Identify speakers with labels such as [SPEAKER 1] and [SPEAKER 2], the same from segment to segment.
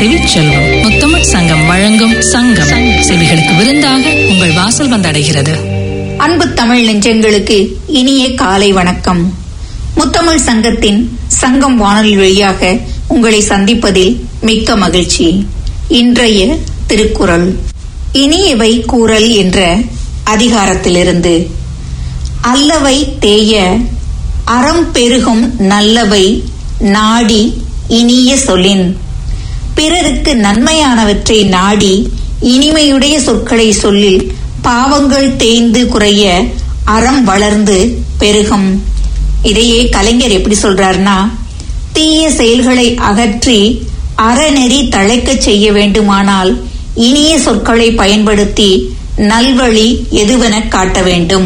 [SPEAKER 1] செவிச்செல்வம் முத்தமிழ் சங்கம் வழங்கும் சங்கம் செவிகளுக்கு விருந்தாக உங்கள் வாசல் வந்தடைகிறது
[SPEAKER 2] அன்பு தமிழ் நெஞ்சங்களுக்கு இனிய காலை வணக்கம் முத்தமிழ் சங்கத்தின் சங்கம் வானொலி வழியாக உங்களை சந்திப்பதில் மிக்க மகிழ்ச்சி இன்றைய திருக்குறள் இனியவை கூறல் என்ற அதிகாரத்திலிருந்து அல்லவை தேய அறம் பெருகும் நல்லவை நாடி இனிய சொல்லின் பிறருக்கு நன்மையானவற்றை நாடி இனிமையுடைய சொற்களை சொல்லில் பாவங்கள் தேய்ந்து குறைய அறம் வளர்ந்து பெருகும் இதையே கலைஞர் எப்படி சொல்றாருன்னா தீய செயல்களை அகற்றி அறநெறி தழைக்கச் செய்ய வேண்டுமானால் இனிய சொற்களை பயன்படுத்தி நல்வழி எதுவென காட்ட வேண்டும்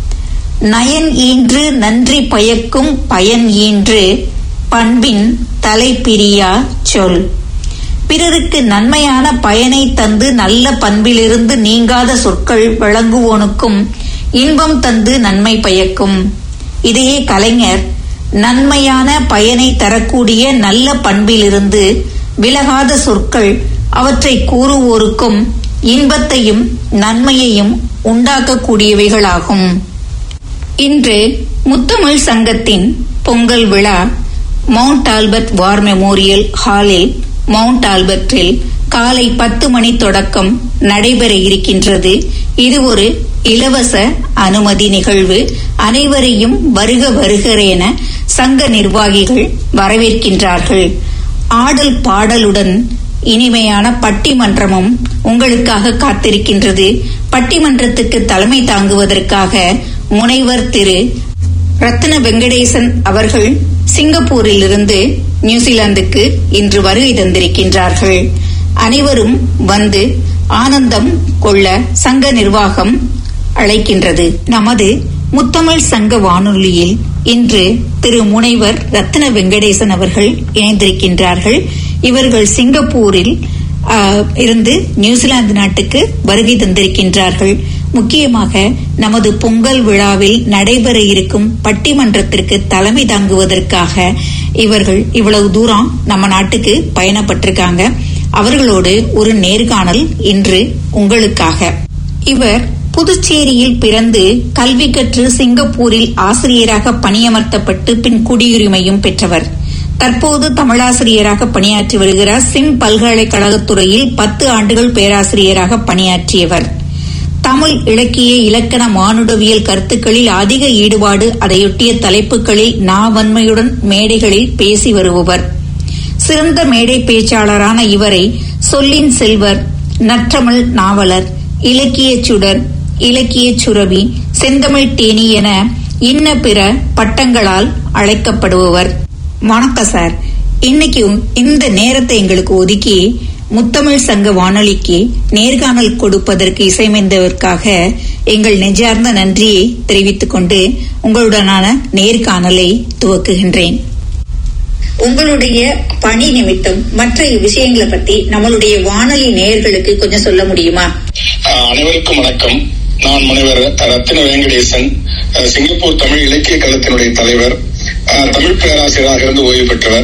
[SPEAKER 2] நயன் ஈன்று நன்றி பயக்கும் பயன் ஈன்று பண்பின் தலைப்பிரியா சொல் பிறருக்கு நன்மையான பயனை தந்து நல்ல பண்பிலிருந்து நீங்காத சொற்கள் வழங்குவோனுக்கும் இன்பம் தந்து நன்மை பயக்கும் இதையே கலைஞர் நன்மையான பயனை தரக்கூடிய நல்ல பண்பிலிருந்து விலகாத சொற்கள் அவற்றை கூறுவோருக்கும் இன்பத்தையும் நன்மையையும் உண்டாக்கக்கூடியவைகளாகும் இன்று முத்தமிழ் சங்கத்தின் பொங்கல் விழா மவுண்ட் ஆல்பர்ட் வார் மெமோரியல் ஹாலில் மவுண்ட் ஆல்பர்ட்டில் காலை பத்து மணி தொடக்கம் நடைபெற இருக்கின்றது இது ஒரு இலவச அனுமதி நிகழ்வு அனைவரையும் வருக வருகிற என சங்க நிர்வாகிகள் வரவேற்கின்றார்கள் ஆடல் பாடலுடன் இனிமையான பட்டிமன்றமும் உங்களுக்காக காத்திருக்கின்றது பட்டிமன்றத்துக்கு தலைமை தாங்குவதற்காக முனைவர் திரு ரத்ன வெங்கடேசன் அவர்கள் சிங்கப்பூரில் இருந்து நியூசிலாந்துக்கு இன்று வருகை தந்திருக்கின்றார்கள் அனைவரும் வந்து ஆனந்தம் கொள்ள சங்க நிர்வாகம் அழைக்கின்றது நமது முத்தமிழ் சங்க வானொலியில் இன்று திரு முனைவர் ரத்ன வெங்கடேசன் அவர்கள் இணைந்திருக்கின்றார்கள் இவர்கள் சிங்கப்பூரில் இருந்து நியூசிலாந்து நாட்டுக்கு வருகை தந்திருக்கின்றார்கள் முக்கியமாக நமது பொங்கல் விழாவில் நடைபெற இருக்கும் பட்டிமன்றத்திற்கு தலைமை தாங்குவதற்காக இவர்கள் இவ்வளவு தூரம் நம்ம நாட்டுக்கு பயணப்பட்டிருக்காங்க அவர்களோடு ஒரு நேர்காணல் இன்று உங்களுக்காக இவர் புதுச்சேரியில் பிறந்து கல்வி கற்று சிங்கப்பூரில் ஆசிரியராக பணியமர்த்தப்பட்டு பின் குடியுரிமையும் பெற்றவர் தற்போது தமிழாசிரியராக பணியாற்றி வருகிறார் சிங் பல்கலைக்கழகத்துறையில் பத்து ஆண்டுகள் பேராசிரியராக பணியாற்றியவர் தமிழ் இலக்கிய இலக்கண மானுடவியல் கருத்துக்களில் அதிக ஈடுபாடு அதையொட்டிய தலைப்புகளில் நாவன்மையுடன் மேடைகளில் பேசி வருபவர் சிறந்த மேடை பேச்சாளரான இவரை சொல்லின் செல்வர் நற்றமிழ் நாவலர் இலக்கிய சுடர் இலக்கிய சுரவி செந்தமிழ் தேனி என இன்ன பிற பட்டங்களால் அழைக்கப்படுபவர் வணக்கம் சார் இன்னைக்கு இந்த நேரத்தை எங்களுக்கு ஒதுக்கி முத்தமிழ் சங்க வானொலிக்கு நேர்காணல் கொடுப்பதற்கு இசைமைந்ததற்காக எங்கள் நெஞ்சார்ந்த நன்றியை தெரிவித்துக் கொண்டு உங்களுடனான நேர்காணலை துவக்குகின்றேன் உங்களுடைய பணி நிமித்தம் மற்ற விஷயங்களை பத்தி நம்மளுடைய வானொலி நேயர்களுக்கு கொஞ்சம் சொல்ல முடியுமா
[SPEAKER 3] அனைவருக்கும் வணக்கம் நான் முனைவர் ரத்தின வெங்கடேசன் சிங்கப்பூர் தமிழ் இலக்கிய கழகத்தினுடைய தலைவர் தமிழ் பேராசிரியராக இருந்து ஓய்வு பெற்றவர்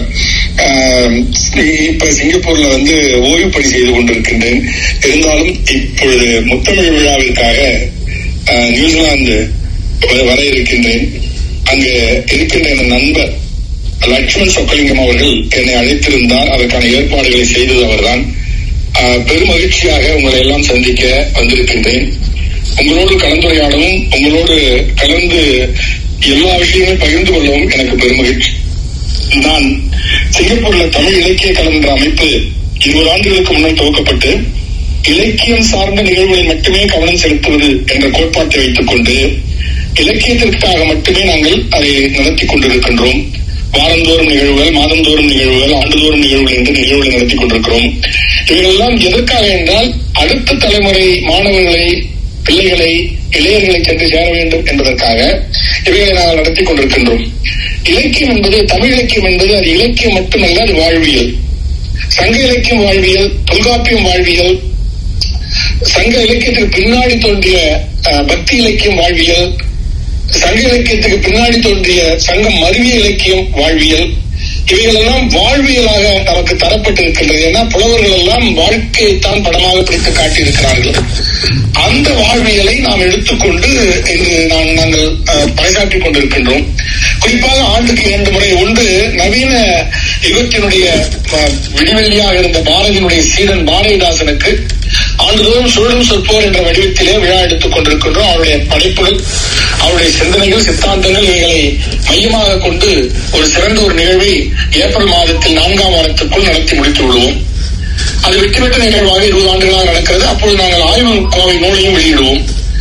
[SPEAKER 3] இப்ப சிங்கப்பூர்ல வந்து ஓய்வு பணி செய்து கொண்டிருக்கின்றேன் இருந்தாலும் இப்பொழுது முத்தமிழ் விழாவிற்காக நியூசிலாந்து வர இருக்கின்றேன் அங்கு இருக்கின்ற என் நண்பர் லட்சுமண் சொக்கலிங்கம் அவர்கள் என்னை அழைத்திருந்தார் அதற்கான ஏற்பாடுகளை செய்தது அவர்தான் பெருமகிழ்ச்சியாக உங்களை எல்லாம் சந்திக்க வந்திருக்கின்றேன் உங்களோடு கலந்துரையாடவும் உங்களோடு கலந்து எல்லா விஷயங்களையும் பகிர்ந்து கொள்ளவும் எனக்கு பெருமகிழ்ச்சி நான் சிங்கப்பூர்ல தமிழ் இலக்கிய கலம் என்ற அமைப்பு இருபது ஆண்டுகளுக்கு முன்னர் துவக்கப்பட்டு இலக்கியம் சார்ந்த நிகழ்வுகளில் மட்டுமே கவனம் செலுத்துவது என்ற கோட்பாட்டை வைத்துக் கொண்டு இலக்கியத்திற்காக மட்டுமே நாங்கள் அதை நடத்தி கொண்டிருக்கின்றோம் வாரந்தோறும் நிகழ்வுகள் மாதந்தோறும் நிகழ்வுகள் ஆண்டுதோறும் நிகழ்வுகள் என்று நிகழ்வுகளை நடத்தி கொண்டிருக்கிறோம் இவைகளெல்லாம் எதற்காக என்றால் அடுத்த தலைமுறை மாணவர்களை பிள்ளைகளை இளைஞர்களை சென்று சேர வேண்டும் என்பதற்காக இவைகளை நாங்கள் நடத்தி கொண்டிருக்கின்றோம் இலக்கியம் என்பது தமிழ் இலக்கியம் என்பது அது இலக்கியம் மட்டுமல்ல அது வாழ்வியல் சங்க இலக்கியம் வாழ்வியல் தொல்காப்பியம் வாழ்வியல் சங்க இலக்கியத்துக்கு பின்னாடி தோன்றிய பக்தி இலக்கியம் வாழ்வியல் சங்க இலக்கியத்துக்கு பின்னாடி தோன்றிய சங்கம் மருவிய இலக்கியம் வாழ்வியல் இவைகள் எல்லாம் வாழ்வியலாக நமக்கு தரப்பட்டிருக்கின்றது ஏன்னா புலவர்கள் எல்லாம் வாழ்க்கையைத்தான் படமாக பிடித்து காட்டியிருக்கிறார்கள் அந்த வாழ்வியலை நாம் எடுத்துக்கொண்டு இன்று நான் நாங்கள் அஹ், பறைசாற்றிக் கொண்டிருக்கின்றோம் குறிப்பாக ஆண்டுக்கு இரண்டு முறை ஒன்று நவீன யுகத்தினுடைய அஹ், விடிவெள்ளியாக இருந்த பாரதியினுடைய சீடன் பாரதிதாசனுக்கு ஆண்டுதோறும் சுழலும் சொற்போர் என்ற வடிவத்திலே விழா எடுத்துக் கொண்டிருக்கின்றோம் அவருடைய படைப்புகள் அவருடைய சிந்தனைகள் சித்தாந்தங்கள் இவைகளை மையமாக கொண்டு ஒரு சிறந்த ஒரு நிகழ்வை ஏப்ரல் மாதத்தில் நான்காம் வாரத்துக்குள் நடத்தி முடித்து விடுவோம் அது வெற்றி பெற்ற நிகழ்வாக இருபது ஆண்டுகளாக நடக்கிறது அப்பொழுது நாங்கள் ஆய்வு கோவை நூலையும் வெளியிடுவோம்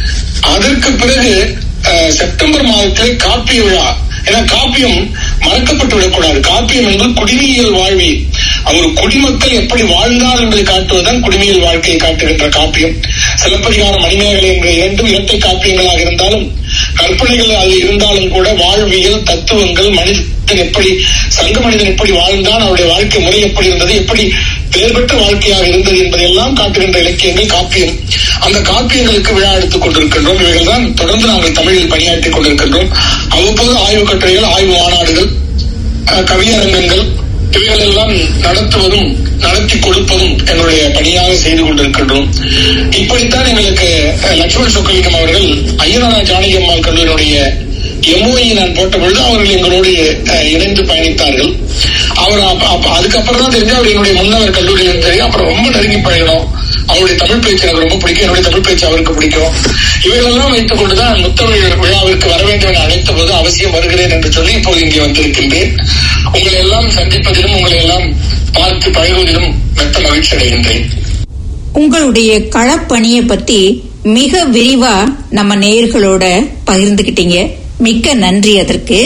[SPEAKER 3] அதற்கு பிறகு அஹ், செப்டம்பர் மாதத்திலே காப்பிய விழா ஏன்னா காப்பியம் மறக்கப்பட்டு விடக்கூடாது காப்பியம் என்பது குடிமையியல் வாழ்வி அவர் குடிமக்கள் எப்படி வாழ்ந்தார் என்பதை காட்டுவதுதான் குடிமையியல் வாழ்க்கையை காட்டுகின்ற காப்பியம் சிலப்பதிகாரம் மணிமேகலை என்ற இரண்டும் இரட்டை காப்பியங்களாக இருந்தாலும் கற்பனைகள் அது இருந்தாலும் கூட வாழ்வியல் தத்துவங்கள் மனிதன் எப்படி சங்க மனிதன் எப்படி வாழ்ந்தான் அவருடைய வாழ்க்கை முறை எப்படி இருந்தது எப்படி பெயர் பெற்ற வாழ்க்கையாக இருந்தது என்பதையெல்லாம் காட்டுகின்ற இலக்கியங்கள் காப்பியம் அந்த காப்பியங்களுக்கு விழா எடுத்துக் கொண்டிருக்கின்றோம் இவைகள் தான் தொடர்ந்து நாங்கள் தமிழில் பணியாற்றிக் கொண்டிருக்கின்றோம் அவ்வப்போது ஆய்வுக் கட்டுரைகள் ஆய்வு மாநாடுகள் அஹ், கவியரங்கங்கள் இவைகள் எல்லாம் நடத்துவதும் நடத்தி கொடுப்பதும் எங்களுடைய பணியாக செய்து கொண்டிருக்கின்றோம் இப்படித்தான் எங்களுக்கு அஹ், லட்சுமண் சொக்கலிங்கம் அவர்கள் ஐயனாரா ஜானகி அம்மாள் கல்லூரியினுடைய எம்ஓஐ நான் போட்ட பொழுது அவர்கள் எங்களோடு அஹ், இணைந்து பயணித்தார்கள் அவர் அப்ப- அப்ப- அதுக்கப்புறம் தான் தெரிஞ்சு அவர் என்னுடைய முன்னவர் கல்லூரியில் தெரியும் அப்புறம் ரொம்ப நெருங்கி பழகணும் அவருடைய தமிழ் பேச்சு எனக்கு ரொம்ப பிடிக்கும் என்னுடைய தமிழ் பேச்சு அவருக்கு பிடிக்கும் இவைகளெல்லாம் வைத்துக் கொண்டுதான் முத்தமிழ் விழாவிற்கு வர வேண்டும் என அழைத்த போது அவசியம் வருகிறேன் என்று சொல்லி இப்போது இங்கே வந்திருக்கின்றேன் உங்களை எல்லாம் சந்திப்பதிலும் உங்களை எல்லாம் பார்த்து பழகுவதிலும் மெத்த மகிழ்ச்சி அடைகின்றேன்
[SPEAKER 2] உங்களுடைய களப்பணியை பத்தி மிக விரிவா நம்ம நேயர்களோட பகிர்ந்துகிட்டீங்க மிக்க நன்றி அதற்கு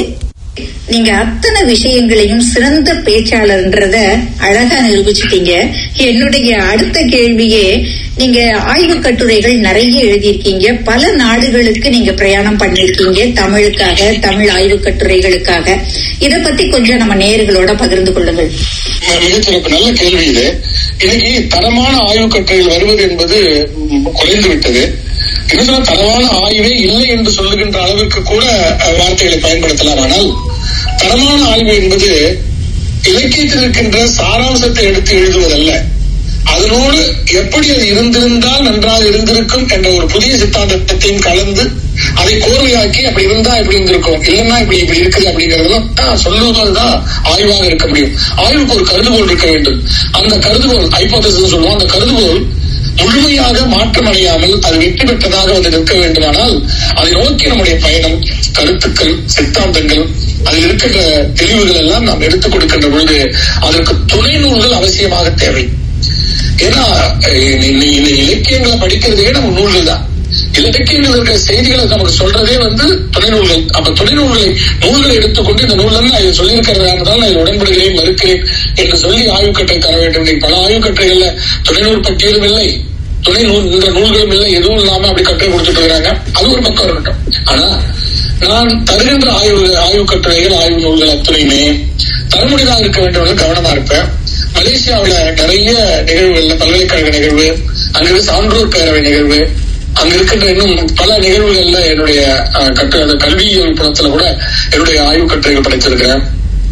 [SPEAKER 2] நீங்க அத்தனை விஷயங்களையும் சிறந்த பேச்சாளர்ன்றத அழகா நிரூபிச்சிட்டீங்க என்னுடைய அடுத்த கேள்வியே நீங்க ஆய்வு கட்டுரைகள் நிறைய எழுதியிருக்கீங்க பல நாடுகளுக்கு நீங்க பிரயாணம் பண்ணிருக்கீங்க தமிழுக்காக தமிழ் ஆய்வு கட்டுரைகளுக்காக இத பத்தி கொஞ்சம் நம்ம நேயர்களோட பகிர்ந்து கொள்ளுங்கள்
[SPEAKER 3] மிகச்சிறப்பு நல்ல கேள்வி இது இன்னைக்கு தரமான ஆய்வு கட்டுரைகள் வருவது என்பது ம், குறைந்து விட்டது என்ன சொன்னா தரமான ஆய்வே இல்லை என்று சொல்லுகின்ற அளவுக்கு கூட அஹ், வார்த்தைகளை பயன்படுத்தலாம் ஆனால் தரமான ஆய்வு என்பது இலக்கியத்தில் இருக்கின்ற சாராம்சத்தை எடுத்து எழுதுவதல்ல அதனோடு எப்படி அது இருந்திருந்தால் நன்றாக இருந்திருக்கும் என்ற ஒரு புதிய சித்தாந்தத்தையும் கலந்து அதை கோர்வையாக்கி அப்படி இருந்தா இப்படி இருந்திருக்கும் இல்லைன்னா இப்படி இப்படி இருக்குது அப்படிங்கறதெல்லாம் ஆ, சொல்லுவதுதான் ஆய்வாக இருக்க முடியும் ஆய்வுக்கு ஒரு கருதுகோள் இருக்க வேண்டும் அந்த கருதுகோள் ஹைபோதசிஸ் சொல்லுவோம் அந்த கருதுகோள் முழுமையாக மாற்றமடையாமல் அது வெற்றி பெற்றதாக வந்து நிற்க வேண்டுமானால் அதை நோக்கி நம்முடைய பயணம் கருத்துக்கள் சித்தாந்தங்கள் அதில் இருக்கின்ற தெளிவுகள் எல்லாம் நாம் எடுத்துக் கொடுக்கின்ற பொழுது அதற்கு துணை நூல்கள் அவசியமாக தேவை ஏன்னா அஹ், இன்னை- இன்னை இலக்கியங்களை படிக்கிறதே நம்ம நூல்கள் தான் இலக்கியங்கள் இருக்கிற செய்திகளை நமக்கு சொல்றதே வந்து துணை நூல்கள் அப்ப துணை நூல்களை நூல்களை எடுத்துக்கொண்டு இந்த நூல்ல நான் இதை சொல்லியிருக்கிறதானதான் நான் இதை உடன்படுகிறேன் மறுக்கிறேன் என்று சொல்லி ஆய்வுக்கட்டை தர வேண்டும் இன்னைக்கு பல ஆய்வுக்கட்டுரைகள்ல துணை நூல் பட்டியலும் இல்லை துணை நூல் இந்த நூல்களும் இல்லை எதுவும் இல்லாம அப்படி கட்டுரை கொடுத்துட்டு இருக்கிறாங்க அது ஒரு பக்கம் இருக்கட்டும் ஆனா நான் தருகின்ற ஆய்வு ஆய்வு கட்டுரைகள் ஆய்வு நூல்கள் அத்துணையுமே தரமுடிதாக இருக்க வேண்டும் என்று கவனமா இருப்பேன் மலேசியாவுல நிறைய நிகழ்வுகள்ல பல்கலைக்கழக நிகழ்வு அங்கிருந்து சான்றோர் பேரவை நிகழ்வு அங்க இருக்கின்ற இன்னும் பல நிகழ்வுகள்ல என்னுடைய அஹ், கட்டு அந்த கல்வியியல் புறத்துல கூட என்னுடைய ஆய்வு கட்டுரைகள் படைத்திருக்கிறேன்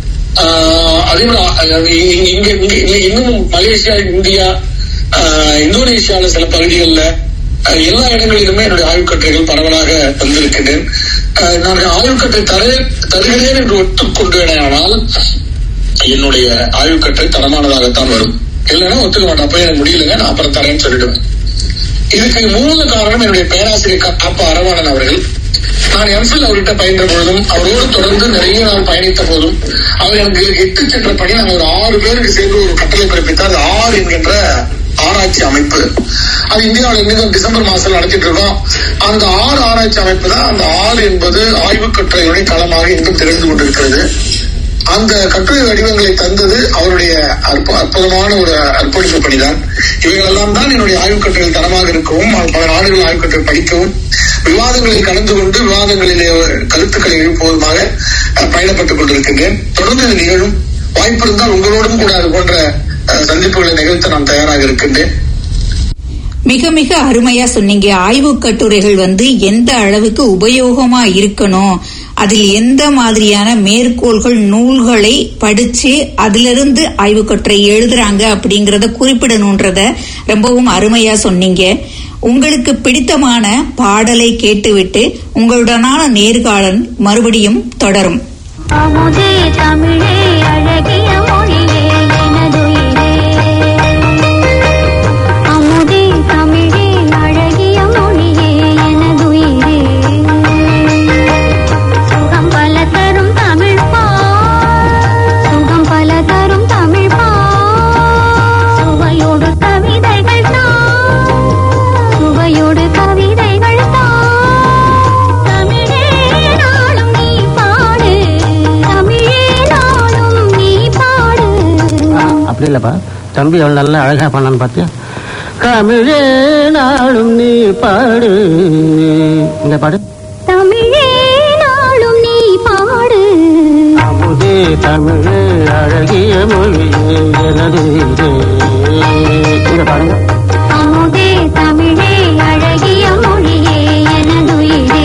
[SPEAKER 3] ஆஹ் அதே போல அஹ், இங்க இங்க இங்க இங்க இன்னும் மலேசியா இந்தியா ஆஹ், இந்தோனேஷியால சில பகுதிகளில் அஹ், எல்லா இடங்களிலுமே என்னுடைய ஆய்வுக்கட்டுரைகள் பரவலாக தந்திருக்கின்றேன் அஹ், நான் ஆய்வுக்கட்டை தர தருகிறேன் என்று ஒத்துக்கொண்டேனால் என்னுடைய ஆய்வுக்கட்டுரை தரமானதாகத்தான் வரும் இல்லைன்னா ஒத்துக்க மாட்டேன் அப்ப எனக்கு முடியலங்க நான் அப்புறம் தரேன்னு சொல்லிடுவேன் இதுக்கு மூல காரணம் என்னுடைய பேராசிரியர் காப்பா அரவாணன் அவர்கள் நான் எம்ஃபில் அவர்கிட்ட பயின்ற பொழுதும் அவரோடு தொடர்ந்து நிறைய நாள் பயணித்த போதும் அவர் எனக்கு எட்டு சென்ற பணி நாங்கள் ஒரு ஆறு பேருக்கு சேர்ந்து ஒரு கட்டளை பிறப்பித்தார் அது ஆறு என்கின்ற ஆராய்ச்சி அமைப்பு அது இந்தியாவில் எங்கேயும் டிசம்பர் மாசம் நடத்திட்டு இருக்கோம் அந்த ஆறு ஆராய்ச்சி அமைப்பு தான் அந்த ஆறு என்பது ஆய்வுக் கட்டுரையுடைய களமாக இன்றும் திகழ்ந்து கொண்டிருக்கிறது அந்த கட்டுரை வடிவங்களை தந்தது அவருடைய அற்ப அற்புதமான ஒரு அர்ப்பணிப்பு பணிதான் இவைகளெல்லாம் தான் என்னுடைய ஆய்வுக் கட்டுரைகள் தரமாக இருக்கவும் பல நாடுகள் ஆய்வுக் கட்டுரை படிக்கவும் விவாதங்களில் கலந்து கொண்டு விவாதங்களிலே கருத்துக்களை எழுப்புவதுமாக அஹ், பயணப்பட்டுக் கொண்டிருக்கின்றேன் தொடர்ந்து இது நிகழும் வாய்ப்பு இருந்தால் உங்களோடும் கூட அது போன்ற அஹ், சந்திப்புகளை நிகழ்த்த நான் தயாராக இருக்கின்றேன்
[SPEAKER 2] மிக மிக அருமையா சொன்னீங்க ஆய்வு கட்டுரைகள் வந்து எந்த அளவுக்கு உபயோகமா இருக்கணும் அதில் எந்த மாதிரியான மேற்கோள்கள் நூல்களை படிச்சு அதிலிருந்து ஆய்வு கட்டுரை எழுதுறாங்க அப்படிங்கறத குறிப்பிடணும்ன்றத ரொம்பவும் அருமையா சொன்னீங்க உங்களுக்கு பிடித்தமான பாடலை கேட்டுவிட்டு உங்களுடனான நேர்காணல் மறுபடியும் தொடரும்
[SPEAKER 4] அமுதே தமிழே அழகிய மொழியே எனதுயிரே அமுதே தமிழே அழகிய மொழியே எனதுயிரே சுகம் பல தரும் தமிழ் பா சுகம் பல தரும் தமிழ் பா சுவையோடு கவிதைகள் தான் சுவையோடு கவிதைகள் தான் தமிழே நாளும் நீ பாடு தமிழே நாளும் நீ பாடு
[SPEAKER 5] அப்படி இல்லப்பா தம்பி எவ்வளோ நல்லா அழகா பண்ணான்னு பார்த்தியா தமிழே நாளும் நீ பாடு இந்த பாடு
[SPEAKER 4] தமிழே நாளும் நீ பாடு
[SPEAKER 5] அமுதே தமிழே அழகிய மொழியே எனது இதே. இந்த பாடுங்க
[SPEAKER 4] அமுதே தமிழே அழகிய மொழியே எனதுயிரே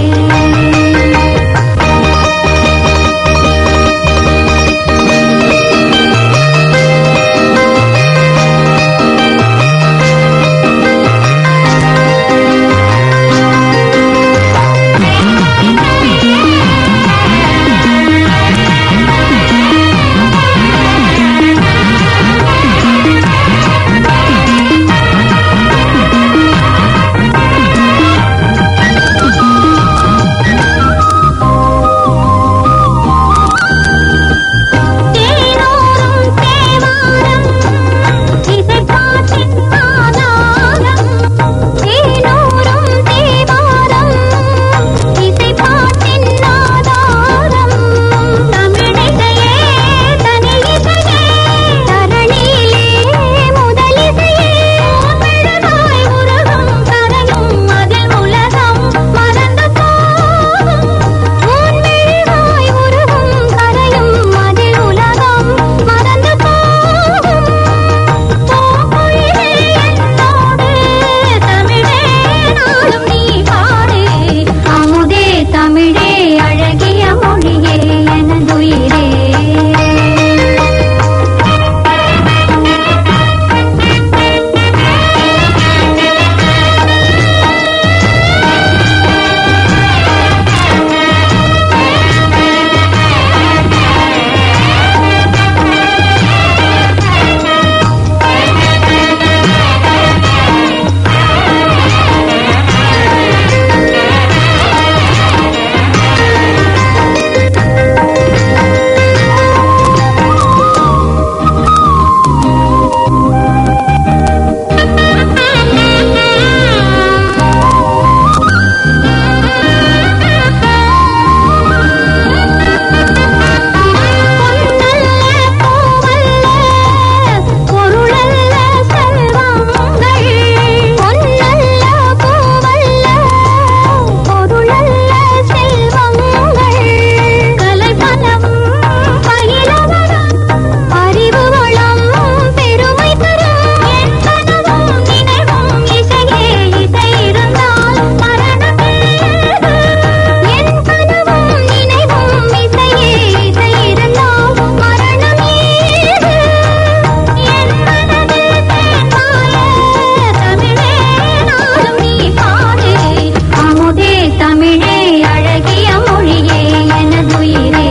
[SPEAKER 4] தேனோரும் தேவாரம் இசைப்பாட்டின் ஆதாரம் தேனோரும் தேவாரம் இசைப்பாட்டின் ஆதாரம் தமிழிசையே தனியிசையே தரணியிலே முதலிசையே தமிழனாய் உருகும் கரையும் அதில் உலகம் மறந்து போகும் உன்னிழிவாய் உருகும் கரையும் அதில் உலகம் மறந்து போகும் பூங்குயிலே என்னோடு தமிழே நாளும் நீ பாடு அமுதே தமிழே அழகிய மொழியே எனதுயிரே பொன்னல்ல பூவல்ல பொருளல்ல செல்வங்கள் பொன்னல்ல பூவல்ல பொருளல்ல செல்வங்கள் கலைபலம் பயிலவனம் அறிவு வளம் பெருமை தரும் என் கனவும் நினைவும் இசையே இசை இருந்தால் மரணமே என் கனவும் நினைவும் இசையே இசை இருந்தால் மரணமே என் மனதில் தேன்மாய தமிழே நாளும் நீ பாடு அமுதே தமிழே அழகிய மொழியே எனதுயிரே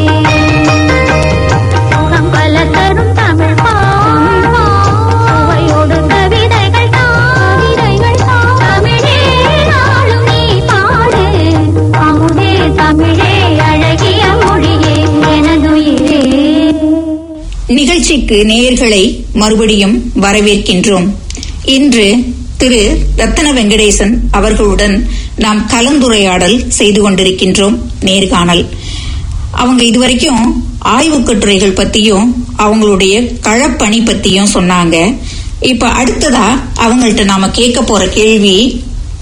[SPEAKER 4] சுகம் பல தரும் தமிழ் பாவையோடு கவிதைகள் கவிதைகள் தமிழே நாளும் நீ பாடு அமுதே தமிழே அழகிய மொழியே எனதுயிரே
[SPEAKER 2] நிகழ்ச்சிக்கு நேயர்களை மறுபடியும் வரவேற்கின்றோம் இன்று திரு ரத்தன வெங்கடேசன் அவர்களுடன் நாம் கலந்துரையாடல் செய்து கொண்டிருக்கின்றோம் நேர்காணல் அவங்க இதுவரைக்கும் ஆய்வுக் கட்டுரைகள் பத்தியும் அவங்களுடைய களப்பணி பத்தியும் சொன்னாங்க இப்ப அடுத்ததா அவங்கள்ட்ட நாம கேட்க போற கேள்வி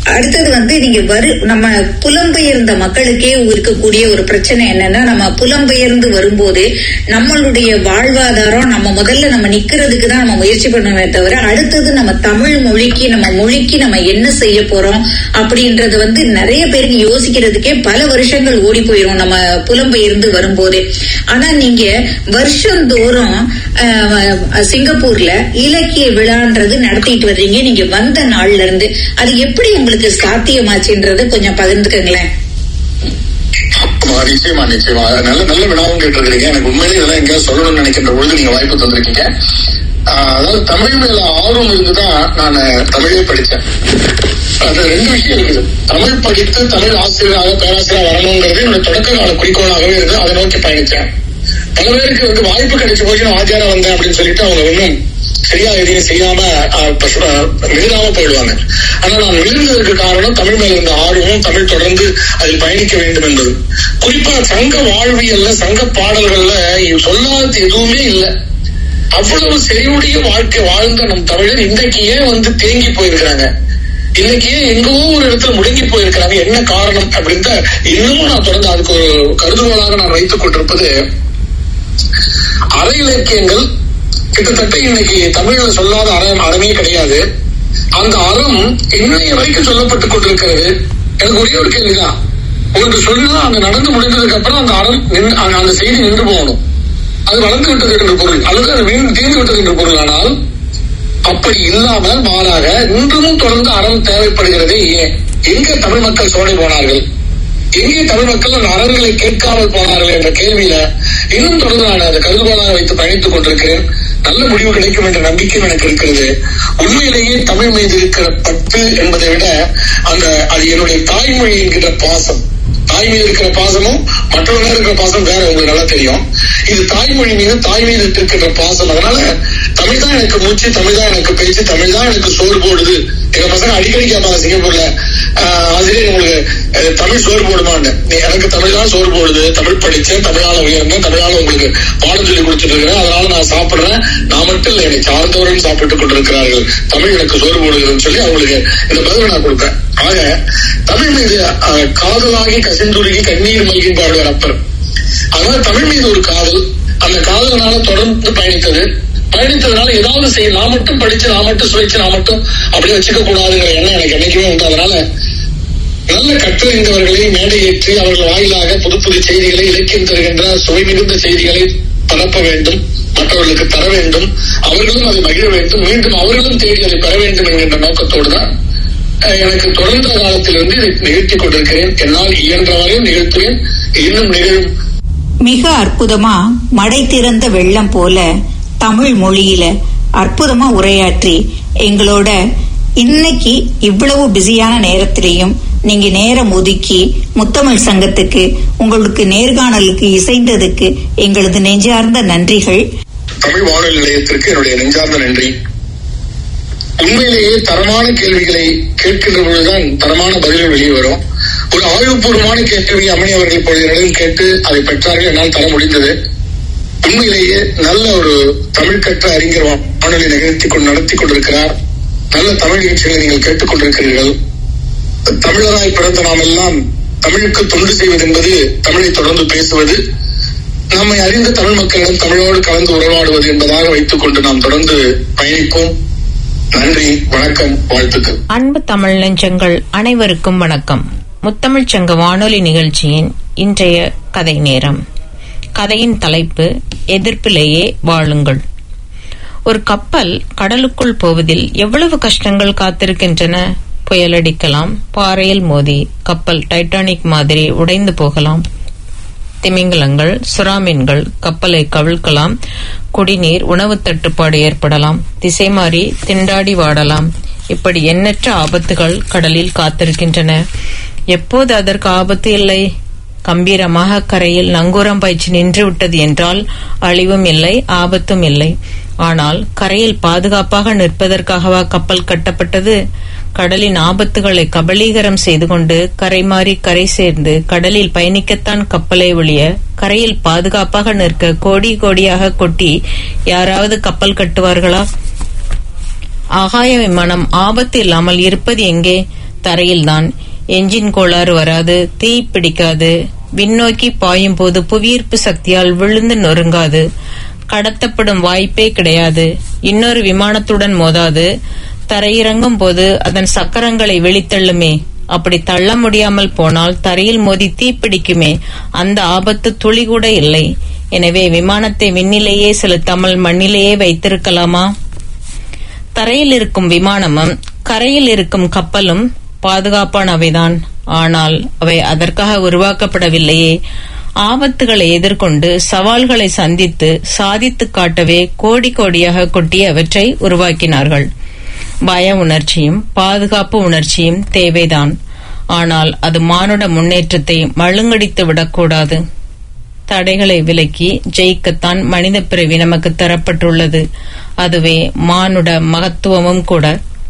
[SPEAKER 2] அடுத்தது வந்து நீங்க வரு நம்ம புலம்பெயர்ந்த மக்களுக்கே இருக்கக்கூடிய ஒரு பிரச்சனை என்னன்னா நம்ம புலம்பெயர்ந்து வரும்போது நம்மளுடைய வாழ்வாதாரம் நம்ம முதல்ல நம்ம நிக்கிறதுக்கு தான் நம்ம முயற்சி பண்ணவே தவிர அடுத்தது நம்ம தமிழ் மொழிக்கு நம்ம மொழிக்கு நம்ம என்ன செய்ய போறோம் அப்படின்றது வந்து நிறைய பேருக்கு யோசிக்கிறதுக்கே பல வருஷங்கள் ஓடி போயிரும் நம்ம புலம்பெயர்ந்து வரும்போது ஆனா நீங்க வருஷந்தோறும் அஹ், சிங்கப்பூர்ல இலக்கிய விழான்றது நடத்திட்டு வர்றீங்க நீங்க வந்த நாள்ல இருந்து அது எப்படி உங்களுக்கு சாத்தியமாச்சுன்றத கொஞ்சம் பகிர்ந்துக்கங்களேன்
[SPEAKER 3] ஆமா, நிச்சயமா நிச்சயமா நல்ல நல்ல வினாவும் கேட்டிருக்கீங்க எனக்கு உண்மையிலே இதெல்லாம் எங்கேயாவது சொல்லணும்னு நினைக்கின்ற பொழுது நீங்க வாய்ப்பு தந்திருக்கீங்க ஆஹ், அதாவது தமிழ் மேல ஆர்வம் இருந்துதான் நான் தமிழே படிச்சேன் அது ரெண்டு விஷயம் இருக்குது தமிழ் படித்து தமிழ் ஆசிரியராக பேராசிரியராக வரணுங்கிறது என்னோட தொடக்க கால குறிக்கோளாகவே இருந்து அதை நோக்கி பயணிச்சேன் பல பேருக்கு வந்து வாய்ப்பு கிடைச்ச போது நான் ஆஜாரா வந்தேன் அப்படின்னு சொல்லிட்டு அவங்க இன்னும் சரியா எதையும் செய்யாம ஆஹ், பசு- ஆஹ், விழுகாம போயிடுவாங்க ஆனா நான் விழுந்ததற்கு காரணம் தமிழ் மேல இருந்த ஆர்வமும் தமிழ் தொடர்ந்து அதில் பயணிக்க வேண்டும் என்பது குறிப்பா சங்க வாழ்வியல்ல சங்க பாடல்கள்ல இது சொல்லாத எதுவுமே இல்லை அவ்வளவு செறிவுடைய வாழ்க்கை வாழ்ந்த நம் தமிழர் இன்றைக்கு ஏன் வந்து தேங்கி போயிருக்கிறாங்க இன்னைக்கு ஏன் எங்கோ ஒரு இடத்துல முடங்கி போயிருக்கிறாங்க என்ன காரணம் அப்படின்னு இன்னமும் நான் தொடர்ந்து அதுக்கு ஒரு கருதுகோளாக நான் வைத்துக் கொண்டிருப்பது அரை இலக்கியங்கள் கிட்டத்தட்ட இன்னைக்கு தமிழ்ல சொல்லாத அறம் அறமே கிடையாது அந்த அறம் இன்னைய வரைக்கும் சொல்லப்பட்டுக் கொண்டிருக்கிறது எனக்கு ஒரே ஒரு கேள்விதான் ஒன்று சொன்னா அந்த நடந்து முடிந்ததுக்கு அப்புறம் அந்த அறம் நின்னு- அந்த அந்த செய்தி நின்று போகணும் அது வளர்ந்து விட்டது என்று பொருள் அல்லது அது வீண் தீர்ந்து விட்டது என்று பொருள் ஆனால் அப்படி இல்லாமல் மாறாக இன்றும் தொடர்ந்து அறம் தேவைப்படுகிறது ஏன் எங்கே தமிழ் மக்கள் சோழை போனார்கள் எங்கே தமிழ் மக்கள் அந்த அறங்களை கேட்காமல் போனார்கள் என்ற கேள்வியில இன்னும் தொடர்ந்து நான் அந்த கருதுகோளாக வைத்து பயணித்துக் கொண்டிருக்கிறேன் நல்ல முடிவு கிடைக்கும் என்ற நம்பிக்கையும் எனக்கு இருக்கிறது உண்மையிலேயே தமிழ் மீது இருக்கிற பற்று என்பதை விட அந்த அது என்னுடைய தாய்மொழி என்கிற பாசம் தாய் மீது இருக்கிற பாசமும் மற்றவங்க மேல இருக்கிற பாசம் வேற உங்களுக்கு நல்லா தெரியும் இது தாய்மொழி மீது தாய் மீது இருக்கின்ற பாசம் அதனால தமிழ் தான் எனக்கு மூச்சு தமிழ் தான் எனக்கு பேச்சு தமிழ் தான் எனக்கு சோறு போடுது எங்க பசங்க அடிக்கடி கேட்பாங்க சிங்கப்பூர்ல ஆஹ், ஆசிரியர் உங்களுக்கு அஹ், தமிழ் சோறு போடுமான்னு நீ எனக்கு தமிழ் தான் சோறு போடுது தமிழ் படிச்சேன் தமிழால உயர்ந்தேன் தமிழால உங்களுக்கு பாடம் சொல்லி கொடுத்துட்டு இருக்கிறேன் அதனால நான் சாப்பிடுறேன் நான் மட்டும் இல்லை என்னை சார்ந்தவர்கள் சாப்பிட்டுக் கொண்டிருக்கிறார்கள் தமிழ் எனக்கு சோறு போடுகிறதுன்னு சொல்லி அவங்களுக்கு இந்த பதில் நான் கொடுப்பேன் ஆக தமிழ் மீது அஹ், காதலாகி கசிந்துருகி கண்ணீர் மல்கி பாடுவார் அப்பர் அதனால தமிழ் மீது ஒரு காதல் அந்த காதல்னால தொடர்ந்து பயணித்தது பயணித்ததுனால ஏதாவது செய்ய நான் மட்டும் படிச்சு நான் மட்டும் சுவைச்சு நான் மட்டும் அப்படியே வச்சுக்க கூடாதுங்கிற எண்ணம் எனக்கு என்னைக்குமே உண்டு அதனால நல்ல கற்றறிந்தவர்களை மேடையேற்றி அவர்கள் வாயிலாக புது புது செய்திகளை இலக்கியம் தருகின்ற சுவை மிகுந்த செய்திகளை பரப்ப வேண்டும் மற்றவர்களுக்கு தர வேண்டும் அவர்களும் அதை மகிழ வேண்டும் மீண்டும் அவர்களும் தேடி அதை பெற வேண்டும் என்கின்ற நோக்கத்தோடு தான் அஹ், எனக்கு தொடர்ந்த காலத்திலிருந்து இதை நிகழ்த்திக் கொண்டிருக்கிறேன் என்னால் இயன்ற வரையும் நிகழ்த்துவேன் இன்னும் நிகழும்
[SPEAKER 2] மிக அற்புதமா மடை திறந்த வெள்ளம் போல தமிழ் மொழியில அற்புதமா உரையாற்றி எங்களோட இன்னைக்கு இவ்வளவு பிஸியான நேரத்திலையும் நீங்க நேரம் ஒதுக்கி முத்தமிழ் சங்கத்துக்கு உங்களுக்கு நேர்காணலுக்கு இசைந்ததுக்கு எங்களது நெஞ்சார்ந்த நன்றிகள்
[SPEAKER 3] தமிழ் வானொலி நிலையத்திற்கு என்னுடைய நெஞ்சார்ந்த நன்றி உண்மையிலேயே தரமான கேள்விகளை கேட்கின்ற பொழுதுதான் தரமான பதில்கள் வெளியே வரும் ஒரு ஆய்வுபூர்வமான கேள்வி அம்மணி அவர்கள் இப்பொழுது என்னிடம் கேட்டு அதை பெற்றார்கள் என்னால் தர முடிந்தது உண்மையிலேயே நல்ல ஒரு தமிழ் கற்ற அறிஞர் வானொலி நிகழ்த்தி கொண்டு நடத்தி கொண்டிருக்கிறார் நல்ல தமிழ் நிகழ்ச்சிகளை நீங்கள் கேட்டுக் கொண்டிருக்கிறீர்கள் தமிழராய் பிறந்த நாம் எல்லாம் தமிழுக்கு தொண்டு செய்வது என்பது தமிழை தொடர்ந்து பேசுவது நம்மை அறிந்த தமிழ் மக்களிடம் தமிழோடு கலந்து உறவாடுவது என்பதாக வைத்துக் கொண்டு நாம் தொடர்ந்து பயணிப்போம் நன்றி வணக்கம் வாழ்த்துக்கள்
[SPEAKER 6] அன்பு தமிழ் நெஞ்சங்கள் அனைவருக்கும் வணக்கம் முத்தமிழ்ச் சங்க வானொலி நிகழ்ச்சியின் இன்றைய கதை நேரம் கதையின் தலைப்பு எதிர்ப்பிலேயே வாழுங்கள் ஒரு கப்பல் கடலுக்குள் போவதில் எவ்வளவு கஷ்டங்கள் காத்திருக்கின்றன புயலடிக்கலாம் பாறையில் மோதி கப்பல் டைட்டானிக் மாதிரி உடைந்து போகலாம் திமிங்கலங்கள் சுறாமீன்கள் கப்பலை கவிழ்க்கலாம் குடிநீர் உணவு தட்டுப்பாடு ஏற்படலாம் திசை மாறி திண்டாடி வாடலாம் இப்படி எண்ணற்ற ஆபத்துகள் கடலில் காத்திருக்கின்றன எப்போது அதற்கு ஆபத்து இல்லை கம்பீரமாக கரையில் நங்கூரம் பாய்ச்சி நின்று விட்டது என்றால் அழிவும் இல்லை ஆபத்தும் இல்லை ஆனால் கரையில் பாதுகாப்பாக நிற்பதற்காகவா கப்பல் கட்டப்பட்டது கடலின் ஆபத்துகளை கபலீகரம் செய்து கொண்டு கரை மாறி கரை சேர்ந்து கடலில் பயணிக்கத்தான் கப்பலை ஒழிய கரையில் பாதுகாப்பாக நிற்க கோடி கோடியாக கொட்டி யாராவது கப்பல் கட்டுவார்களா ஆகாய விமானம் ஆபத்து இல்லாமல் இருப்பது எங்கே தரையில்தான் என்ஜின் கோளாறு வராது தீ பிடிக்காது விண்ணோக்கி பாயும் போது புவியீர்ப்பு சக்தியால் விழுந்து நொறுங்காது கடத்தப்படும் வாய்ப்பே கிடையாது இன்னொரு விமானத்துடன் மோதாது தரையிறங்கும் போது அதன் சக்கரங்களை வெளித்தள்ளுமே அப்படி தள்ள முடியாமல் போனால் தரையில் மோதி தீப்பிடிக்குமே அந்த ஆபத்து துளி கூட இல்லை எனவே விமானத்தை விண்ணிலேயே செலுத்தாமல் மண்ணிலேயே வைத்திருக்கலாமா தரையில் இருக்கும் விமானமும் கரையில் இருக்கும் கப்பலும் பாதுகாப்பானவைதான் ஆனால் அவை அதற்காக உருவாக்கப்படவில்லையே ஆபத்துகளை எதிர்கொண்டு சவால்களை சந்தித்து சாதித்து காட்டவே கோடி கோடியாக கொட்டி அவற்றை உருவாக்கினார்கள் பய உணர்ச்சியும் பாதுகாப்பு உணர்ச்சியும் தேவைதான் ஆனால் அது மானுட முன்னேற்றத்தை மழுங்கடித்து விடக்கூடாது தடைகளை விலக்கி ஜெயிக்கத்தான் மனித பிறவி நமக்கு தரப்பட்டுள்ளது அதுவே மானுட மகத்துவமும் கூட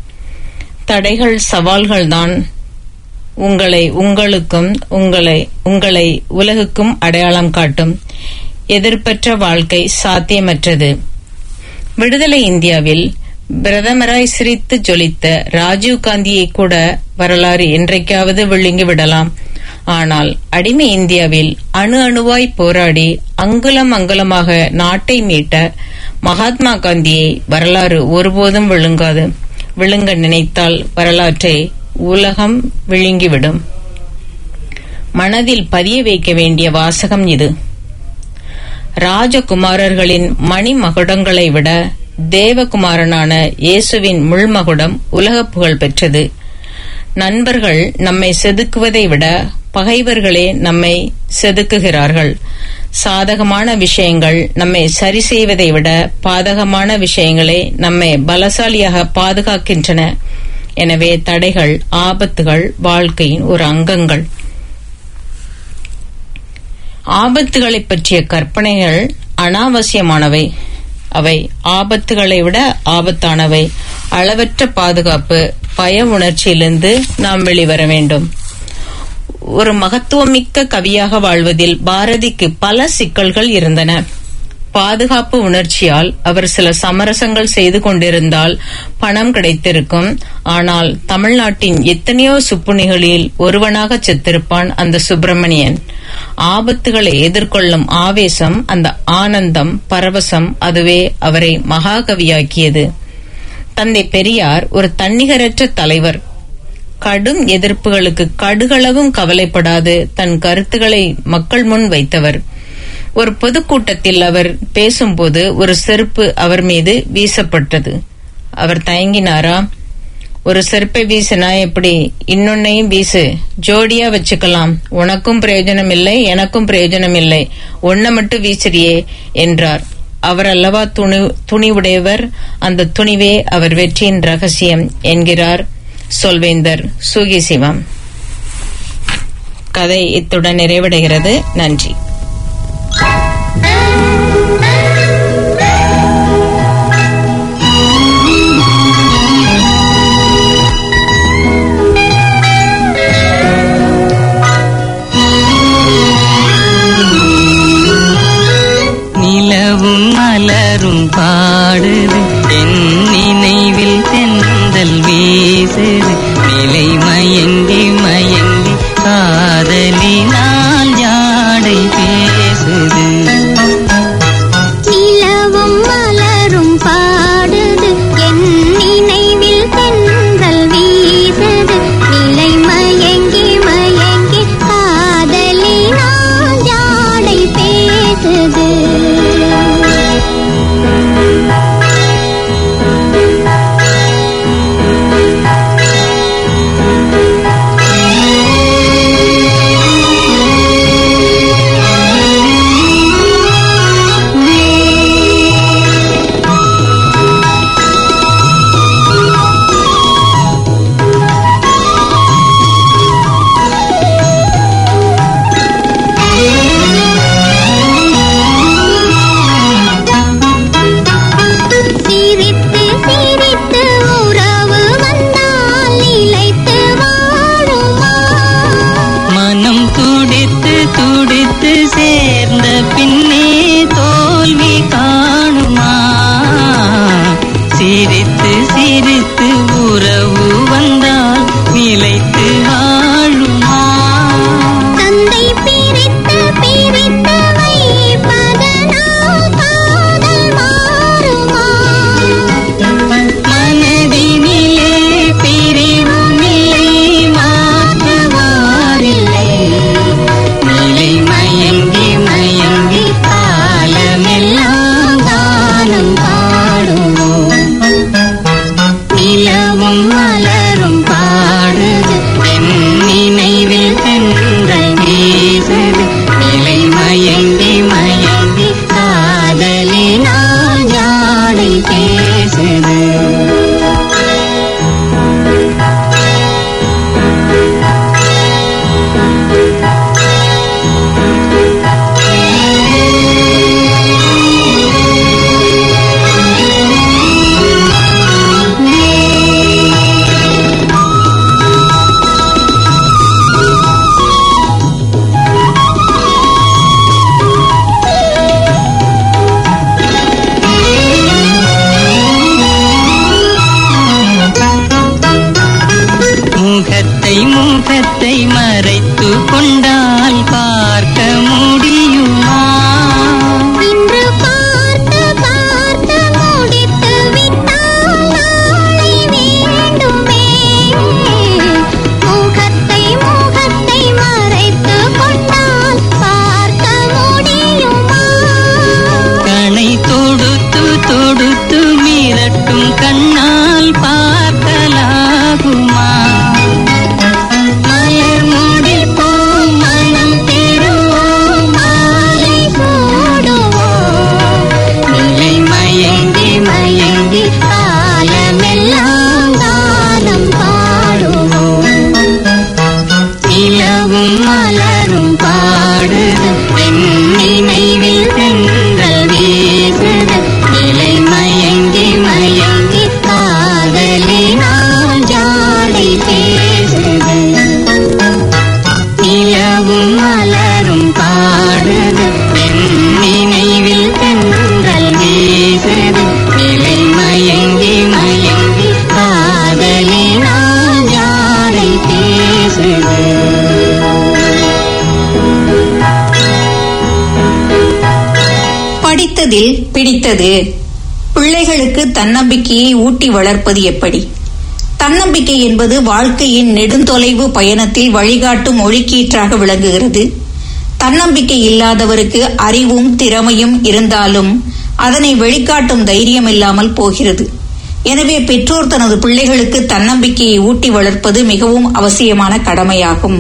[SPEAKER 6] தடைகள் சவால்கள்தான் உங்களை உங்களுக்கும் உங்களை உங்களை உலகுக்கும் அடையாளம் காட்டும் எதிர்ப்பற்ற வாழ்க்கை சாத்தியமற்றது விடுதலை இந்தியாவில் பிரதமராய் சிரித்து ஜொலித்த ராஜீவ் காந்தியை கூட வரலாறு என்றைக்காவது விழுங்கி விடலாம் ஆனால் அடிமை இந்தியாவில் அணு அணுவாய் போராடி அங்குலம் அங்குலமாக நாட்டை மீட்ட மகாத்மா காந்தியை வரலாறு ஒருபோதும் விழுங்காது விழுங்க நினைத்தால் வரலாற்றை உலகம் விழுங்கிவிடும் மனதில் பதிய வைக்க வேண்டிய வாசகம் இது ராஜகுமாரர்களின் மணிமகுடங்களை விட தேவகுமாரனான இயேசுவின் முள்மகுடம் உலக புகழ் பெற்றது நண்பர்கள் நம்மை செதுக்குவதை விட பகைவர்களே நம்மை செதுக்குகிறார்கள் சாதகமான விஷயங்கள் நம்மை சரி செய்வதை விட பாதகமான விஷயங்களே நம்மை பலசாலியாக பாதுகாக்கின்றன எனவே தடைகள் ஆபத்துகள் வாழ்க்கையின் ஒரு அங்கங்கள் ஆபத்துகளை பற்றிய கற்பனைகள் அனாவசியமானவை அவை ஆபத்துகளை விட ஆபத்தானவை அளவற்ற பாதுகாப்பு பய உணர்ச்சியிலிருந்து நாம் வெளிவர வேண்டும் ஒரு மகத்துவமிக்க கவியாக வாழ்வதில் பாரதிக்கு பல சிக்கல்கள் இருந்தன பாதுகாப்பு உணர்ச்சியால் அவர் சில சமரசங்கள் செய்து கொண்டிருந்தால் பணம் கிடைத்திருக்கும் ஆனால் தமிழ்நாட்டின் எத்தனையோ சுப்புணிகளில் ஒருவனாக செத்திருப்பான் அந்த சுப்பிரமணியன் ஆபத்துகளை எதிர்கொள்ளும் ஆவேசம் அந்த ஆனந்தம் பரவசம் அதுவே அவரை மகாகவியாக்கியது தந்தை பெரியார் ஒரு தன்னிகரற்ற தலைவர் கடும் எதிர்ப்புகளுக்கு கடுகளவும் கவலைப்படாது தன் கருத்துக்களை மக்கள் முன் வைத்தவர் ஒரு பொதுக்கூட்டத்தில் அவர் பேசும்போது ஒரு செருப்பு அவர் மீது வீசப்பட்டது அவர் தயங்கினாரா ஒரு செருப்பை வீசினா எப்படி இன்னொன்னையும் வீசு ஜோடியா வச்சுக்கலாம் உனக்கும் பிரயோஜனம் இல்லை எனக்கும் பிரயோஜனம் இல்லை ஒன்ன மட்டும் வீசுறியே என்றார் அவர் அல்லவா துணி துணிவுடையவர் அந்த துணிவே அவர் வெற்றியின் ரகசியம் என்கிறார் சொல்வேந்தர் சுகிசிவம் கதை இத்துடன் நிறைவடைகிறது நன்றி
[SPEAKER 7] நிலவும் மலரும் பாடுது என் நினைவில் தென்றல் வீசுது நிலை மயங்கி மயங்கி காதலினால் ஜாடை
[SPEAKER 2] படித்ததில் பிடித்தது பிள்ளைகளுக்கு தன்னம்பிக்கையை ஊட்டி வளர்ப்பது எப்படி தன்னம்பிக்கை என்பது வாழ்க்கையின் நெடுந்தொலைவு பயணத்தில் வழிகாட்டும் ஒளிக்கீற்றாக விளங்குகிறது தன்னம்பிக்கை இல்லாதவருக்கு அறிவும் திறமையும் இருந்தாலும் அதனை வெளிக்காட்டும் தைரியம் இல்லாமல் போகிறது எனவே பெற்றோர் தனது பிள்ளைகளுக்கு தன்னம்பிக்கையை ஊட்டி வளர்ப்பது மிகவும் அவசியமான கடமையாகும்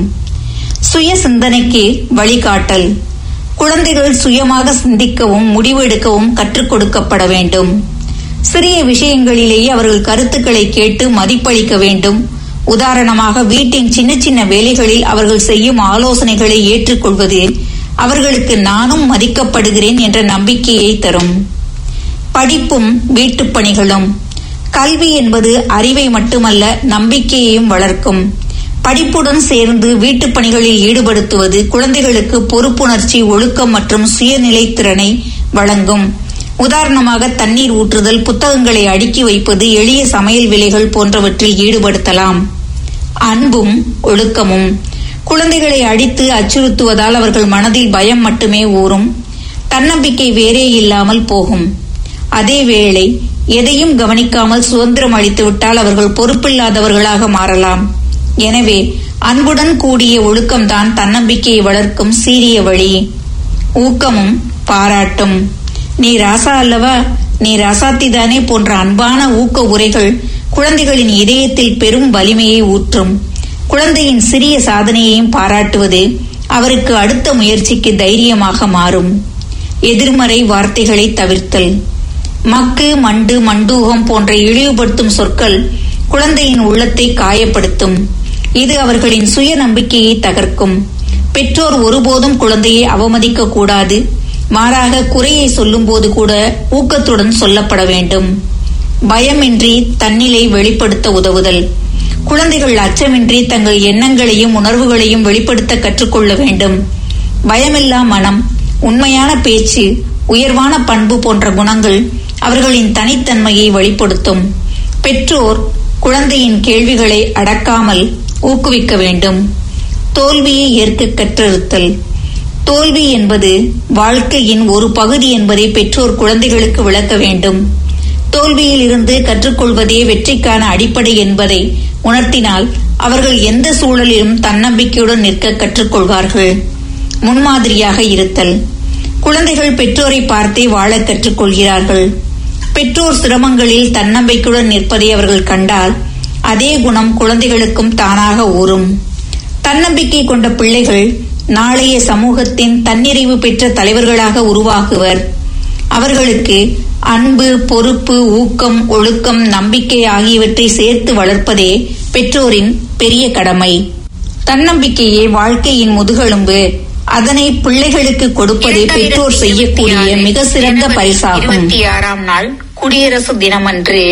[SPEAKER 2] சுய சிந்தனைக்கு வழிகாட்டல் குழந்தைகள் சுயமாக சிந்திக்கவும் முடிவெடுக்கவும் கற்றுக் கொடுக்கப்பட வேண்டும் சிறிய விஷயங்களிலேயே அவர்கள் கருத்துக்களை கேட்டு மதிப்பளிக்க வேண்டும் உதாரணமாக வீட்டின் சின்ன சின்ன வேலைகளில் அவர்கள் செய்யும் ஆலோசனைகளை ஏற்றுக்கொள்வது அவர்களுக்கு நானும் மதிக்கப்படுகிறேன் என்ற நம்பிக்கையை தரும் படிப்பும் வீட்டுப் பணிகளும் கல்வி என்பது அறிவை மட்டுமல்ல நம்பிக்கையையும் வளர்க்கும் படிப்புடன் சேர்ந்து வீட்டுப் பணிகளில் ஈடுபடுத்துவது குழந்தைகளுக்கு பொறுப்புணர்ச்சி ஒழுக்கம் மற்றும் சுயநிலைத்திறனை வழங்கும் உதாரணமாக தண்ணீர் ஊற்றுதல் புத்தகங்களை அடுக்கி வைப்பது எளிய சமையல் வேலைகள் போன்றவற்றில் ஈடுபடுத்தலாம் அன்பும் ஒழுக்கமும் குழந்தைகளை அடித்து அச்சுறுத்துவதால் அவர்கள் மனதில் பயம் மட்டுமே ஊறும் தன்னம்பிக்கை வேறே இல்லாமல் போகும் அதேவேளை எதையும் கவனிக்காமல் சுதந்திரம் அளித்துவிட்டால் அவர்கள் பொறுப்பில்லாதவர்களாக மாறலாம் எனவே அன்புடன் கூடிய ஒழுக்கம்தான் தன்னம்பிக்கையை வளர்க்கும் சீரிய வழி ஊக்கமும் பாராட்டும் நீ ராசா அல்லவா நீ ராசாத்திதானே போன்ற அன்பான ஊக்க உரைகள் குழந்தைகளின் இதயத்தில் பெரும் வலிமையை ஊற்றும் குழந்தையின் சிறிய சாதனையையும் பாராட்டுவது அவருக்கு அடுத்த முயற்சிக்கு தைரியமாக மாறும் எதிர்மறை வார்த்தைகளை தவிர்த்தல் மக்கு மண்டு மண்டூகம் போன்ற இழிவுபடுத்தும் சொற்கள் குழந்தையின் உள்ளத்தை காயப்படுத்தும் இது அவர்களின் சுய நம்பிக்கையை தகர்க்கும் பெற்றோர் ஒருபோதும் குழந்தையை அவமதிக்க கூடாது மாறாக குறையை சொல்லும்போது கூட ஊக்கத்துடன் சொல்லப்பட வேண்டும் பயமின்றி தன்னிலை வெளிப்படுத்த உதவுதல் குழந்தைகள் அச்சமின்றி தங்கள் எண்ணங்களையும் உணர்வுகளையும் வெளிப்படுத்த கற்றுக்கொள்ள வேண்டும் பயமில்லா மனம் உண்மையான பேச்சு உயர்வான பண்பு போன்ற குணங்கள் அவர்களின் தனித்தன்மையை வெளிப்படுத்தும் பெற்றோர் குழந்தையின் கேள்விகளை அடக்காமல் ஊக்குவிக்க வேண்டும் தோல்வியை ஏற்க கற்றிருத்தல் தோல்வி என்பது வாழ்க்கையின் ஒரு பகுதி என்பதை பெற்றோர் குழந்தைகளுக்கு விளக்க வேண்டும் தோல்வியில் இருந்து கற்றுக்கொள்வதே வெற்றிக்கான அடிப்படை என்பதை உணர்த்தினால் அவர்கள் எந்த சூழலிலும் தன்னம்பிக்கையுடன் நிற்க கற்றுக்கொள்வார்கள் முன்மாதிரியாக இருத்தல் குழந்தைகள் பெற்றோரை பார்த்தே வாழ கற்றுக்கொள்கிறார்கள் பெற்றோர் சிரமங்களில் தன்னம்பிக்கையுடன் நிற்பதை அவர்கள் கண்டால் அதே குணம் குழந்தைகளுக்கும் தானாக ஊறும் தன்னம்பிக்கை கொண்ட பிள்ளைகள் நாளைய சமூகத்தின் தன்னிறைவு பெற்ற தலைவர்களாக உருவாகுவர் அவர்களுக்கு அன்பு பொறுப்பு ஊக்கம் ஒழுக்கம் நம்பிக்கை ஆகியவற்றை சேர்த்து வளர்ப்பதே பெற்றோரின் பெரிய கடமை தன்னம்பிக்கையே வாழ்க்கையின் முதுகெலும்பு அதனை பிள்ளைகளுக்கு கொடுப்பதே பெற்றோர் செய்யக்கூடிய மிக சிறந்த பரிசாகும்
[SPEAKER 8] இருபத்தி ஆறாம் நாள் குடியரசு தினமன்று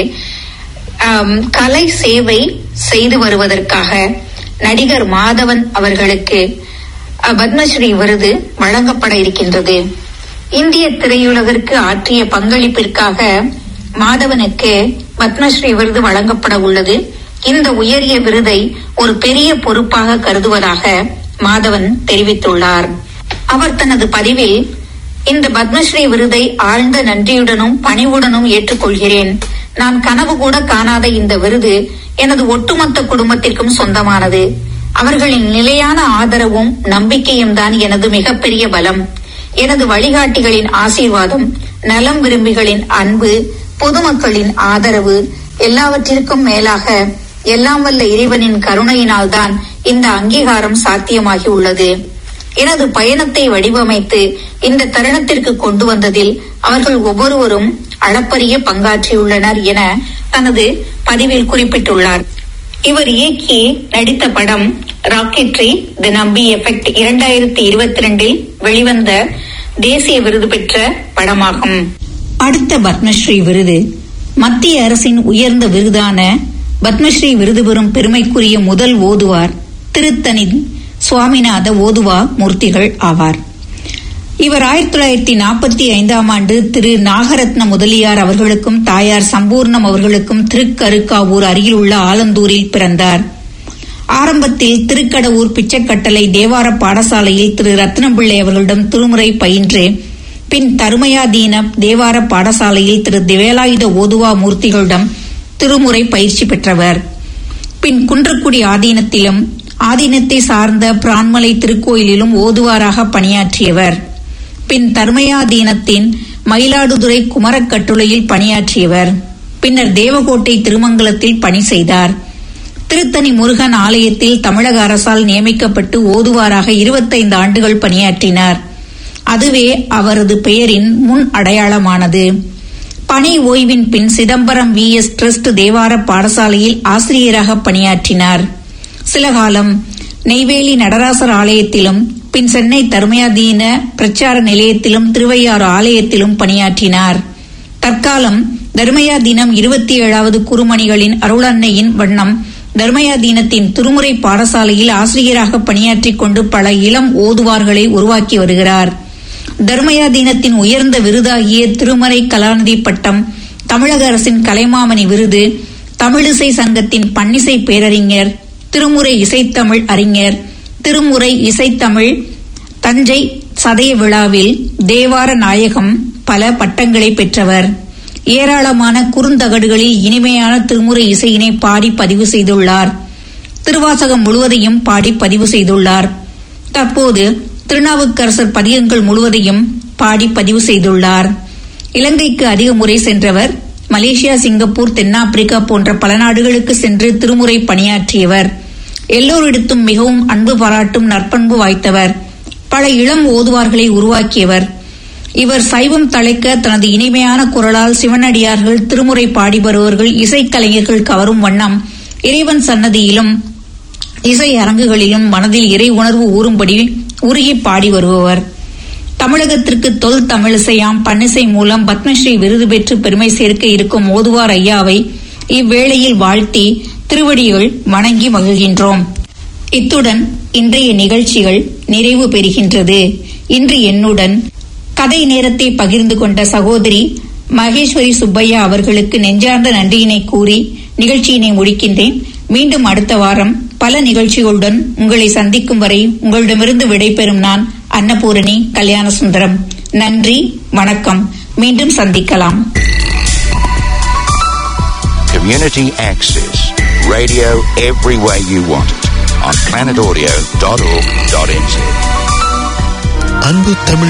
[SPEAKER 8] ஆம், கலை சேவை செய்து வருவதற்காக நடிகர் மாதவன் அவர்களுக்கு அ, பத்மஸ்ரீ விருது வழங்கப்பட இருக்கின்றது இந்திய திரையுலகிற்கு ஆற்றிய பங்களிப்பிற்காக மாதவனுக்கு பத்மஸ்ரீ விருது வழங்கப்பட உள்ளது இந்த உயரிய விருதை ஒரு பெரிய பொறுப்பாக கருதுவதாக மாதவன் தெரிவித்துள்ளார் அவர் தனது பதிவில் இந்த பத்மஸ்ரீ விருதை ஆழ்ந்த நன்றியுடனும் பணிவுடனும் ஏற்றுக்கொள்கிறேன் நான் கனவு கூட காணாத இந்த விருது எனது ஒட்டுமொத்த குடும்பத்திற்கும் சொந்தமானது அவர்களின் நிலையான ஆதரவும் நம்பிக்கையும் தான் எனது மிகப்பெரிய பலம் எனது வழிகாட்டிகளின் ஆசீர்வாதம் நலம் விரும்பிகளின் அன்பு பொதுமக்களின் ஆதரவு எல்லாவற்றிற்கும் மேலாக எல்லாம் வல்ல இறைவனின் கருணையினால் தான் இந்த அங்கீகாரம் சாத்தியமாகி உள்ளது எனது பயணத்தை வடிவமைத்து இந்த தருணத்திற்கு கொண்டு வந்ததில் அவர்கள் ஒவ்வொருவரும் அளப்பரிய பங்காற்றியுள்ளனர் என தனது பதிவில் குறிப்பிட்டுள்ளார் இவர் இயக்கி நடித்த படம் ராக்கெட்ரி தி நம்பி எஃபெக்ட் இரண்டாயிரத்தி இருபத்தி ரெண்டில் வெளிவந்த தேசிய விருது பெற்ற படமாகும்
[SPEAKER 2] அடுத்த பத்மஸ்ரீ விருது மத்திய அரசின் உயர்ந்த விருதான பத்மஸ்ரீ விருது பெறும் பெருமைக்குரிய முதல் ஓதுவார் திருத்தணி சுவாமிநாத ஓதுவா மூர்த்திகள் ஆவார் இவர் ஆயிரத்தி தொள்ளாயிரத்தி நாற்பத்தி ஐந்தாம் ஆண்டு திரு நாகரத்ன முதலியார் அவர்களுக்கும் தாயார் சம்பூர்ணம் அவர்களுக்கும் திருக்கருக்காவூர் அருகில் உள்ள ஆலந்தூரில் பிறந்தார் ஆரம்பத்தில் திருக்கடவூர் பிச்சைக்கட்டளை தேவார பாடசாலையில் திரு ரத்னபிள்ளை அவர்களிடம் திருமுறை பயின்று பின் தருமயாதீன தேவார பாடசாலையில் திரு வேலாயுத ஓதுவா மூர்த்திகளிடம் திருமுறை பயிற்சி பெற்றவர் பின் குன்றக்குடி ஆதீனத்திலும் ஆதீனத்தை சார்ந்த பிரான்மலை திருக்கோயிலிலும் ஓதுவாராக பணியாற்றியவர் பின் தர்மயாதீனத்தின் மயிலாடுதுறை குமரக்கட்டுளையில் பணியாற்றியவர் பின்னர் தேவகோட்டை திருமங்கலத்தில் பணி செய்தார் திருத்தணி முருகன் ஆலயத்தில் தமிழக அரசால் நியமிக்கப்பட்டு ஓதுவாராக இருபத்தைந்து ஆண்டுகள் பணியாற்றினார் அதுவே அவரது பெயரின் முன் அடையாளமானது பணி ஓய்வின் பின் சிதம்பரம் வி எஸ் டிரஸ்ட் தேவார பாடசாலையில் ஆசிரியராக பணியாற்றினார் சில காலம் நெய்வேலி நடராசர் ஆலயத்திலும் பின் சென்னை தர்மயாதீன பிரச்சார நிலையத்திலும் திருவையாறு ஆலயத்திலும் பணியாற்றினார் தற்காலம் தர்மயாதீனம் இருபத்தி ஏழாவது குருமணிகளின் அருளன்னையின் வண்ணம் தர்மயாதீனத்தின் திருமுறை பாடசாலையில் ஆசிரியராக பணியாற்றிக் கொண்டு பல இளம் ஓதுவார்களை உருவாக்கி வருகிறார் தர்மயாதீனத்தின் உயர்ந்த விருதாகிய திருமறை கலாநிதி பட்டம் தமிழக அரசின் கலைமாமணி விருது தமிழிசை சங்கத்தின் பன்னிசை பேரறிஞர் திருமுறை இசைத்தமிழ் அறிஞர் திருமுறை இசைத்தமிழ் தஞ்சை சதய விழாவில் தேவார நாயகம் பல பட்டங்களை பெற்றவர் ஏராளமான குறுந்தகடுகளில் இனிமையான திருமுறை இசையினை பாடி பதிவு செய்துள்ளார் திருவாசகம் முழுவதையும் பாடி பதிவு செய்துள்ளார் தற்போது திருநாவுக்கரசர் பதிகங்கள் முழுவதையும் பாடி பதிவு செய்துள்ளார் இலங்கைக்கு அதிக முறை சென்றவர் மலேசியா சிங்கப்பூர் தென்னாப்பிரிக்கா போன்ற பல நாடுகளுக்கு சென்று திருமுறை பணியாற்றியவர் எல்லோரிடத்தும் மிகவும் அன்பு பாராட்டும் நற்பண்பு வாய்த்தவர் பல இளம் ஓதுவார்களை உருவாக்கியவர் இவர் சைவம் தழைக்க தனது இனிமையான குரலால் சிவனடியார்கள் திருமுறை பாடி வருபவர்கள் இசைக்கலைஞர்கள் கவரும் வண்ணம் இறைவன் சன்னதியிலும் இசை அரங்குகளிலும் மனதில் இறை உணர்வு ஊறும்படி உருகி பாடி வருபவர் தமிழகத்திற்கு தொல் தமிழிசையாம் பன்னிசை மூலம் பத்மஸ்ரீ விருது பெற்று பெருமை சேர்க்க இருக்கும் ஓதுவார் ஐயாவை இவ்வேளையில் வாழ்த்தி திருவடிகள் வணங்கி மகிழ்கின்றோம் இத்துடன் இன்றைய நிகழ்ச்சிகள் நிறைவு பெறுகின்றது இன்று என்னுடன் கதை நேரத்தை பகிர்ந்து கொண்ட சகோதரி மகேஸ்வரி சுப்பையா அவர்களுக்கு நெஞ்சார்ந்த நன்றியினை கூறி நிகழ்ச்சியினை முடிக்கின்றேன் மீண்டும் அடுத்த வாரம் பல நிகழ்ச்சிகளுடன் உங்களை சந்திக்கும் வரை உங்களிடமிருந்து விடைபெறும் நான் அன்னபூரணி கல்யாண சுந்தரம் நன்றி வணக்கம் மீண்டும் சந்திக்கலாம்
[SPEAKER 9] Community Access. Radio every way you want it on planetaudio.org.nz.
[SPEAKER 10] அன்பு தமிழ்